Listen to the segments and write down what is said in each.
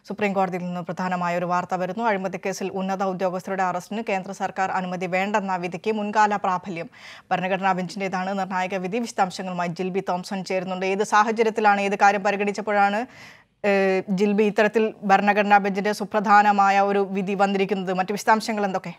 supreme കോടതിയിൽ നിന്ന് പ്രധാനമായ ഒരു വാർത്ത വരുന്നു അഴിമതി കേസിൽ ഉന്നത ഉദ്യോഗസ്ഥരുടെ അറസ്റ്റിന് കേന്ദ്ര സർക്കാർ അനുമതി വേണ്ടെന്ന വിധിക്ക് മുൻകാല പ്രാബല്യം ഭരണഘടനാ ബെഞ്ചിന്റേതാണ് നിർണായക വിധി വിശദാംശങ്ങളുമായി ജിൽബി തോംസൺ ചേരുന്നുണ്ട് ഏത് സാഹചര്യത്തിലാണ് ഏത് കാര്യം പരിഗണിച്ചപ്പോഴാണ് ഏഹ്, ജിൽബി ഇത്തരത്തിൽ ഭരണഘടനാ ബെഞ്ചിന്റെ സുപ്രധാനമായ ഒരു വിധി വന്നിരിക്കുന്നത് മറ്റു വിശദാംശങ്ങൾ എന്തൊക്കെ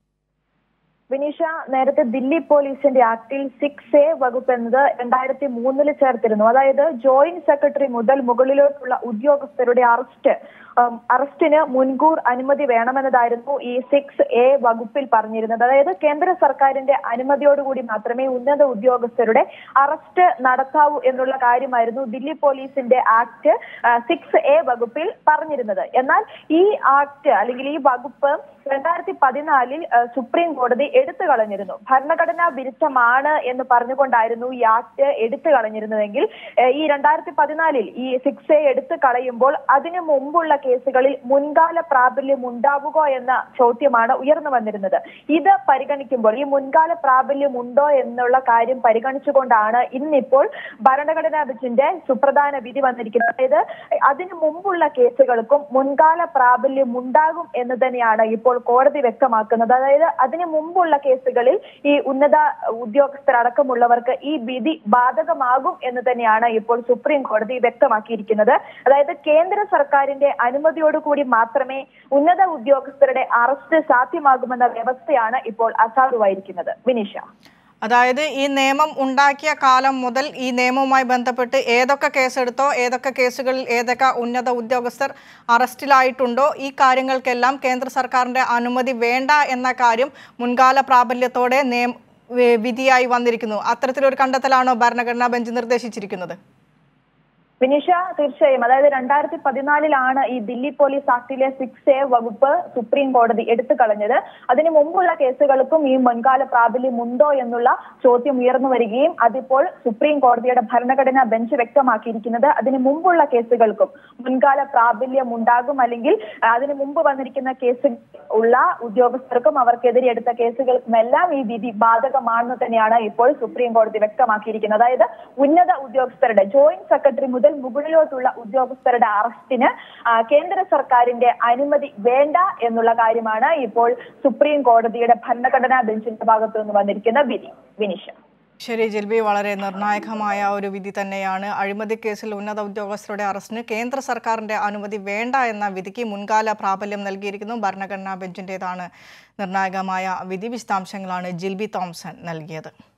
വിനീഷ നേരത്തെ ദില്ലി പോലീസിന്റെ ആക്ടിൽ സിക്സ് എ വകുപ്പ് എന്നത് രണ്ടായിരത്തി മൂന്നില് ചേർത്തിരുന്നു അതായത് ജോയിന്റ് സെക്രട്ടറി മുതൽ മുകളിലോട്ടുള്ള ഉദ്യോഗസ്ഥരുടെ അറസ്റ്റ് ഉം, അറസ്റ്റിന് മുൻകൂർ അനുമതി വേണമെന്നതായിരുന്നു ഈ സിക്സ് എ വകുപ്പിൽ പറഞ്ഞിരുന്നത് അതായത് കേന്ദ്ര സർക്കാരിന്റെ അനുമതിയോടുകൂടി മാത്രമേ ഉന്നത ഉദ്യോഗസ്ഥരുടെ അറസ്റ്റ് നടത്താവൂ എന്നുള്ള കാര്യമായിരുന്നു ദില്ലി പോലീസിന്റെ ആക്ട് സിക്സ് എ വകുപ്പിൽ പറഞ്ഞിരുന്നത് എന്നാൽ ഈ ആക്ട് അല്ലെങ്കിൽ ഈ വകുപ്പ് രണ്ടായിരത്തി പതിനാലിൽ സുപ്രീം കോടതി എടുത്തു കളഞ്ഞിരുന്നു ഭരണഘടനാ വിരുദ്ധമാണ് എന്ന് പറഞ്ഞുകൊണ്ടായിരുന്നു ഈ ആക്ട് എടുത്തു കളഞ്ഞിരുന്നതെങ്കിൽ ഏഹ്, ഈ രണ്ടായിരത്തി പതിനാലിൽ ഈ സിക്സ് എ എടുത്തു കളയുമ്പോൾ അതിനു മുമ്പുള്ള കേസുകളിൽ മുൻകാല പ്രാബല്യം ഉണ്ടാവുക എന്ന ചോദ്യമാണ് ഉയർന്നു വന്നിരുന്നത് ഇത് പരിഗണിക്കുമ്പോൾ ഈ മുൻകാല പ്രാബല്യം ഉണ്ടോ എന്നുള്ള കാര്യം പരിഗണിച്ചുകൊണ്ടാണ് ഇന്നിപ്പോൾ ഭരണഘടനാ ബെഞ്ചിന്റെ സുപ്രധാന വിധി വന്നിരിക്കുന്നത് അതായത് അതിനു മുമ്പുള്ള കേസുകൾക്കും മുൻകാല പ്രാബല്യം ഉണ്ടാകും എന്ന് തന്നെയാണ് ഇപ്പോൾ കോടതി വ്യക്തമാക്കുന്നത് അതായത് അതിനു മുമ്പുള്ള കേസുകളിൽ ഈ ഉന്നത ഉദ്യോഗസ്ഥരടക്കമുള്ളവർക്ക് ഈ വിധി ബാധകമാകും എന്ന് തന്നെയാണ് ഇപ്പോൾ സുപ്രീം കോടതി വ്യക്തമാക്കിയിരിക്കുന്നത് അതായത് കേന്ദ്ര സർക്കാരിന്റെ അനുമതിയോടുകൂടി മാത്രമേ ഉന്നത ഉദ്യോഗസ്ഥരുടെ അറസ്റ്റ് സാധ്യമാകുമെന്ന വ്യവസ്ഥയാണ് ഇപ്പോൾ അസാധുവായിരിക്കുന്നത് വിനീഷ അതായത് ഈ നിയമം ഉണ്ടാക്കിയ കാലം മുതൽ ഈ നിയമവുമായി ബന്ധപ്പെട്ട് ഏതൊക്കെ കേസെടുത്തോ ഏതൊക്കെ കേസുകളിൽ ഏതൊക്കെ ഉന്നത ഉദ്യോഗസ്ഥർ അറസ്റ്റിലായിട്ടുണ്ടോ ഈ കാര്യങ്ങൾക്കെല്ലാം കേന്ദ്ര സർക്കാരിൻ്റെ അനുമതി വേണ്ട എന്ന കാര്യം മുൻകാല പ്രാബല്യത്തോടെ നിയം വി- വിധിയായി വന്നിരിക്കുന്നു അത്തരത്തിലൊരു കണ്ടെത്തലാണോ ഭരണഘടനാ ബെഞ്ച് നിർദ്ദേശിച്ചിരിക്കുന്നത് വിനീഷ തീർച്ചയായും അതായത് രണ്ടായിരത്തി പതിനാലിലാണ് ഈ ദില്ലി പോലീസ് ആക്ടിലെ സിക്സ് എ വകുപ്പ് സുപ്രീം കോടതി എടുത്തു കളഞ്ഞത് അതിനു മുമ്പുള്ള കേസുകൾക്കും ഈ മുൻകാല പ്രാബല്യം ഉണ്ടോ എന്നുള്ള ചോദ്യം ഉയർന്നു വരികയും അതിപ്പോൾ സുപ്രീം കോടതിയുടെ ഭരണഘടനാ ബെഞ്ച് വ്യക്തമാക്കിയിരിക്കുന്നത് അതിനു മുമ്പുള്ള കേസുകൾക്കും മുൻകാല പ്രാബല്യം ഉണ്ടാകും അല്ലെങ്കിൽ ആ, അതിനു മുമ്പ് വന്നിരിക്കുന്ന കേസ് ഉള്ള ഉദ്യോഗസ്ഥർക്കും അവർക്കെതിരെ എടുത്ത കേസുകൾക്കും എല്ലാം ഈ വിധി ബാധകമാണെന്ന് തന്നെയാണ് ഇപ്പോൾ സുപ്രീം കോടതി വ്യക്തമാക്കിയിരിക്കുന്നത് അതായത് ഉന്നത ഉദ്യോഗസ്ഥരുടെ ജോയിന്റ് സെക്രട്ടറി മുതൽ മുകളിലോട്ടുള്ള ഉദ്യോഗസ്ഥരുടെ അറസ്റ്റിന് ആ, കേന്ദ്ര സർക്കാരിന്റെ അനുമതി വേണ്ട എന്നുള്ള കാര്യമാണ് ഇപ്പോൾ സുപ്രീം കോടതിയുടെ ഭരണഘടനാ ബെഞ്ചിന്റെ ഭാഗത്തു നിന്ന് വന്നിരിക്കുന്ന വിധി വിനിഷ ശരി ജിൽബി വളരെ നിർണായകമായ ഒരു വിധി തന്നെയാണ് അഴിമതി കേസിൽ ഉന്നത ഉദ്യോഗസ്ഥരുടെ അറസ്റ്റിന് കേന്ദ്ര സർക്കാരിന്റെ അനുമതി വേണ്ട എന്ന വിധിക്ക് മുൻകാല പ്രാബല്യം നൽകിയിരിക്കുന്നു ഭരണഘടനാ ബെഞ്ചിൻ്റെതാണ് നിർണായകമായ വിധി വിശദാംശങ്ങളാണ് ജിൽബി തോംസൺ നൽകിയത്